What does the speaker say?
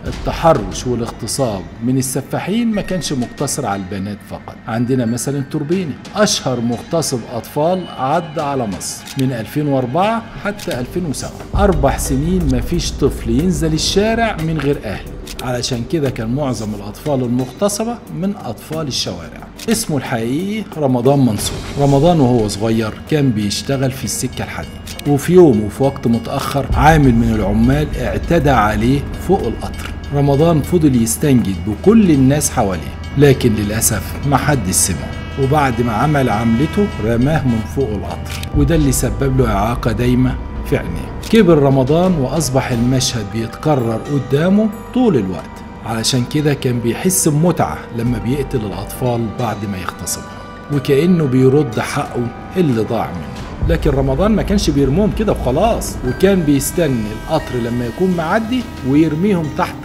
التحرش والاغتصاب من السفاحين ما كانش مقتصر على البنات فقط عندنا مثلا توربيني أشهر مغتصب أطفال عدى على مصر من 2004 حتى 2007 أربع سنين ما فيش طفل ينزل الشارع من غير أهله علشان كده كان معظم الأطفال المغتصبة من أطفال الشوارع اسمه الحقيقي رمضان منصور رمضان وهو صغير كان بيشتغل في السكة الحديد وفي يوم وفي وقت متأخر عامل من العمال اعتدى عليه فوق القطر رمضان فضل يستنجد بكل الناس حواليه لكن للأسف ما حد سمعه وبعد ما عمل عملته رماه من فوق القطر وده اللي سبب له إعاقة دايمة في عينيه كبر رمضان وأصبح المشهد بيتكرر قدامه طول الوقت علشان كده كان بيحس بمتعة لما بيقتل الأطفال بعد ما يغتصبهم وكأنه بيرد حقه اللي ضاع منه لكن رمضان ما كانش بيرموهم كده وخلاص وكان بيستني القطر لما يكون معدي ويرميهم تحت